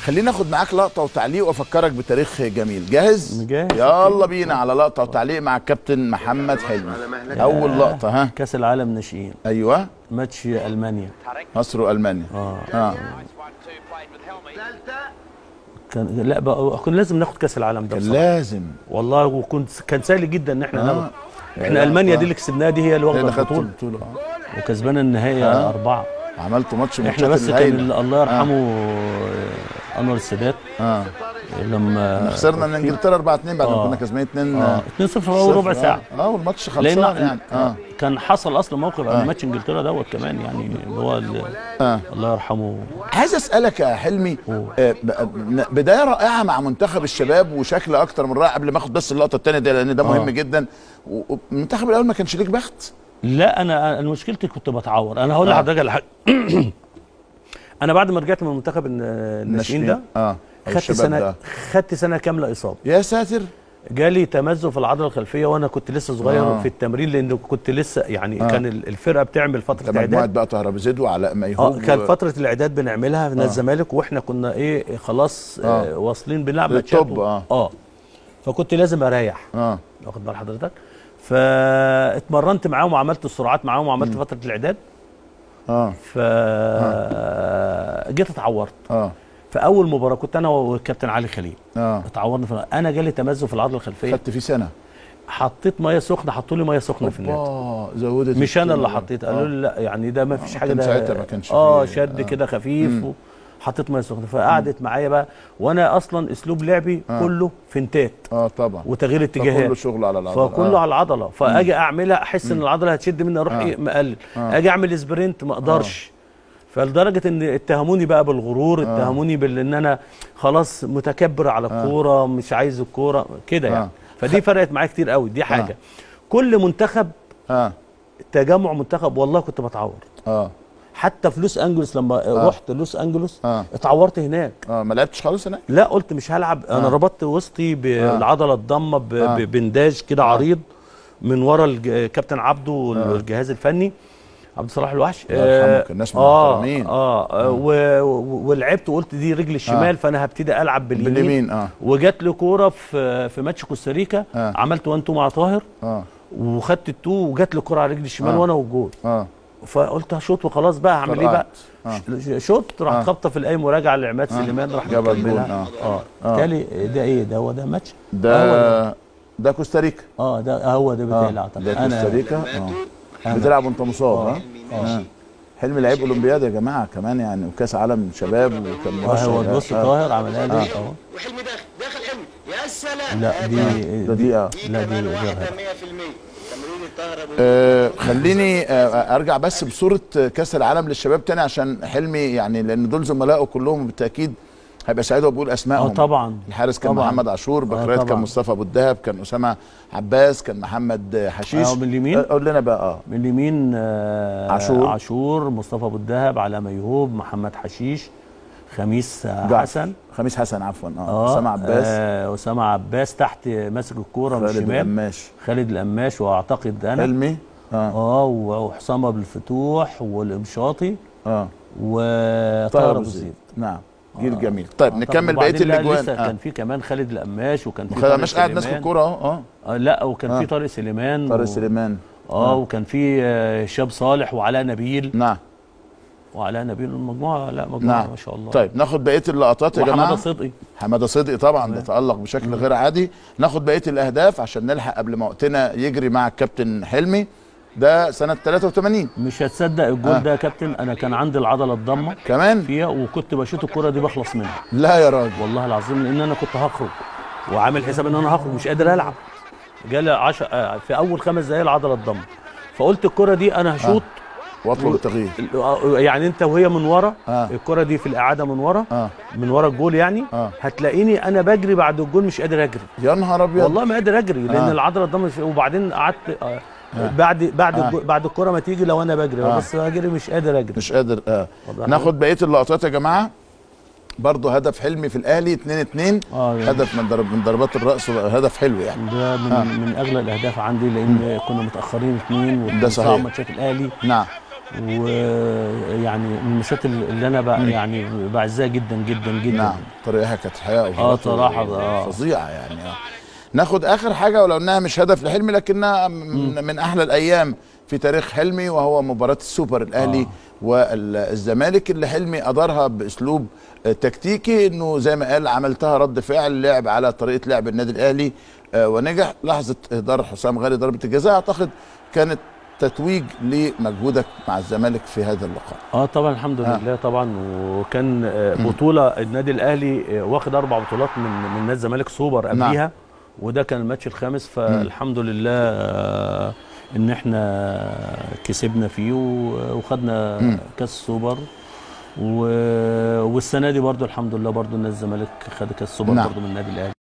خلينا ناخد معاك لقطه وتعليق وافكرك بتاريخ جميل جاهز جاهز. يلا بينا على لقطه وتعليق مع الكابتن محمد حلمي اول لقطه ها كاس العالم ناشئين ايوه ماتش المانيا مصر والمانيا اه اه كان لا بقى كنا لازم ناخد كاس العالم ده كان بصراحة. لازم والله وكنت كان سهل جدا ان احنا آه. ناخد احنا المانيا دي اللي كسبناها دي هي اللي هي واخده اللي خدت البطوله البطوله آه. وكسبانه النهائي آه. اربعه عملتوا ماتش من احنا الماتشات بس كان الهايلة. ال- الله يرحمه آه، انور السادات اه لما خسرنا من انجلترا 4 2 بعد ما آه. كنا كسبانين 2 اه 2 0 في اول ربع ساعه اه والماتش لان خلصان يعني اه كان حصل اصلا موقف قبل آه. ماتش انجلترا دوت كمان يعني اللي هو ال- اه الله يرحمه عايز اسالك يا حلمي أوه. آه، ب- ب- بدايه رائعه مع منتخب الشباب وشكل اكتر من رائع قبل ما اخد بس اللقطه الثانيه دي لان ده مهم آه. جدا و- والمنتخب الاول ما كانش ليك بخت لا انا انا مشكلتي كنت بتعور انا هقول آه. لحضرتك على حاجه انا بعد ما رجعت من منتخب الن- الناشئين ده اه أو خدت الشباب سنه ده. خدت سنه كامله اصابه يا ساتر جالي تمزق في العضله الخلفيه وانا كنت لسه صغير آه. آه. في التمرين لان كنت لسه يعني آه. آه. كان ال- الفرقه بتعمل فتره ده مجموعه اعداد بقى طاهر ابو زيد وعلاء ميهوب اه كان و- فتره الاعداد بنعملها في نادي آه. الزمالك واحنا كنا ايه خلاص آه. آه. واصلين بنلعب للتوب، ماتشات و- آه. اه فكنت لازم اريح اه واخد بال حضرتك فاتمرنت معاهم وعملت السرعات معاهم وعملت فتره الاعداد اه ف جيت اتعورت اه في اول مباراه كنت انا والكابتن علي خليل اه اتعورنا في انا جالي تمزق في العضله الخلفيه خدت فيه سنه حطيت ميه سخنه حطوا لي ميه سخنه في النادي اه زودت مش انا اللي الطول. حطيت قالوا لي لا يعني ده ما فيش آه، حاجه كان ده ساعتها ما كانش اه فيه- شد آه. كده خفيف مم. و... حطيت ميه سخنه فقعدت معايا بقى وانا اصلا اسلوب لعبي آه. كله فنتات اه طبعا وتغيير اتجاهات كله شغل على العضله فكله آه. على العضله فاجي اعملها احس ان العضله هتشد مني اروح آه. ايه مقلل آه. اجي اعمل سبرنت ما اقدرش فلدرجه ان اتهموني بقى بالغرور اتهموني بان انا خلاص متكبر على الكوره مش عايز الكوره كده آه. يعني فدي فرقت معايا كتير قوي دي حاجه كل منتخب اه تجمع منتخب والله كنت بتعور اه حتى في لوس انجلوس لما آه. رحت لوس انجلوس آه. اتعورت هناك اه ما لعبتش خالص هناك لا قلت مش هلعب انا آه. ربطت وسطي بالعضله الضمه ب- آه. ببنداج كده عريض من ورا الج- كابتن عبده والجهاز الفني عبد الصلاح الوحش الله يرحمه، آه، كان ناس اه محترمين. اه, آه و- و- ولعبت وقلت دي رجل الشمال آه. فانا هبتدي العب باليمين, باليمين اه وجات لي كوره في في ماتش كوستاريكا آه. عملت 1 2 مع طاهر اه وخدت التو وجات لي كوره على رجلي الشمال آه. وانا والجول اه فقلت هشوط وخلاص بقى هعمل ايه بقى فرقعت. ش- شوط راح آه. خبطه في الاي مراجعه لعماد آه. سليمان راح جاب الجول، مكملها. آه. اه آه. بالتالي ده ايه ده هو ده ماتش هو ده ده كوستاريكا اه ده هو ده اه بتاعي اعتقد ده كوستاريكا اه بتلعب وانت مصاب ها آه. حلمي لعيب اولمبياد يا جماعه كمان يعني وكاس عالم شباب وكان مرشح هو آه. بص آه. طاهر عملها لي آه. اهو وحلمي داخل داخل حلمي يا سلام لا دي ده دي اه دي لا، دي كمان غيرها. واحده 100% تمرين الطاهر ابو آه، خليني آه، ارجع بس بصوره كاس العالم للشباب تاني عشان حلمي يعني لان دول زملائه كلهم بالتاكيد هيبقى سعيد وبقول اسمائهم اه طبعا الحارس كان طبعاً. محمد عاشور بكرات كان طبعاً. مصطفى ابو الدهب كان اسامه عباس كان محمد حشيش اه من اليمين؟ آه، قول لنا بقى اه من اليمين آه عاشور. عاشور مصطفى ابو الدهب على ميهوب محمد حشيش خميس آه جعفر. حسن خميس حسن عفوا اه اه اسامه عباس آه اسامه عباس تحت ماسك الكوره من خالد الشمال القماش خالد القماش واعتقد انا حلمي اه اه وحسام ابو الفتوح والامشاطي اه وطاهر ابو زيد نعم جيل جميل طيب آه، نكمل طب بقيه وبعدين لا، الاجوان لسه آه. كان في كمان خالد القماش وكان في خالد طارق القماش قاعد ماسك سليمان. الكوره اهو اه آه لا وكان آه. في طارق سليمان طارق و- سليمان اه وكان في آه، هشام صالح وعلاء نبيل نعم وعلاء نبيل المجموعه لا مجموعه نعم ما شاء الله طيب ناخد بقيه اللقطات يا جماعه وحماده صدقي حماده صدقي طبعا ده تالق بشكل غير عادي ناخد بقيه الاهداف عشان نلحق قبل ما وقتنا يجري مع الكابتن حلمي ده سنه 83 مش هتصدق الجول آه. ده يا كابتن انا كان عندي العضله الضمه كمان فيها وكنت بشوط الكره دي بخلص منها لا يا راجل والله العظيم لان انا كنت هخرج وعامل حساب ان انا هخرج مش قادر العب جالي 10 في اول خمس دقايق العضله الضمه فقلت الكره دي انا هشوط واطلب التغيير يعني انت وهي من ورا آه. الكره دي في الاعاده من ورا اه من ورا الجول يعني آه. هتلاقيني انا بجري بعد الجول مش قادر اجري يا نهار ابيض والله ما قادر اجري لان آه. العضله الضمه مش- وبعدين قعدت آه. بعد بعد آه. الجو- بعد الكره ما تيجي لو انا بجري آه. بس اجري مش قادر اجري مش قادر اه والله ناخد بقيه اللقطات يا جماعه برضه هدف حلمي في الاهلي 2 2 اه يعني هدف من ضرب من ضربات الراس هدف حلو يعني ده من, آه. من اغلى الاهداف عندي لان كنا متاخرين اثنين ده صحيح. ماتشات الاهلي نعم ويعني من الماتشات اللي انا بقى يعني بعزها جدا جدا جدا نعم طريقها كانت الحقيقه آه، صراحة، آه. فظيعه يعني آه. ناخد اخر حاجه ولو انها مش هدف لحلمي لكنها من, من احلى الايام في تاريخ حلمي وهو مباراه السوبر الاهلي آه. والزمالك اللي حلمي ادارها باسلوب آه، تكتيكي انه زي ما قال عملتها رد فعل لعب على طريقه لعب النادي الاهلي آه، ونجح لحظه اهدار حسام غالي ضربه الجزاء اعتقد كانت تتويج لمجهودك مع الزمالك في هذا اللقاء اه طبعا الحمد آه. لله طبعا وكان آه، بطوله النادي الاهلي آه، واخد اربع بطولات من من نادي الزمالك سوبر نعم. قبليها وده كان الماتش الخامس فالحمد لله آه، ان احنا كسبنا فيه و- وخدنا كاس سوبر و- والسنه دي برضو الحمد لله برضو النادي الزمالك خد كاس سوبر نعم. برضو من النادي الاهلي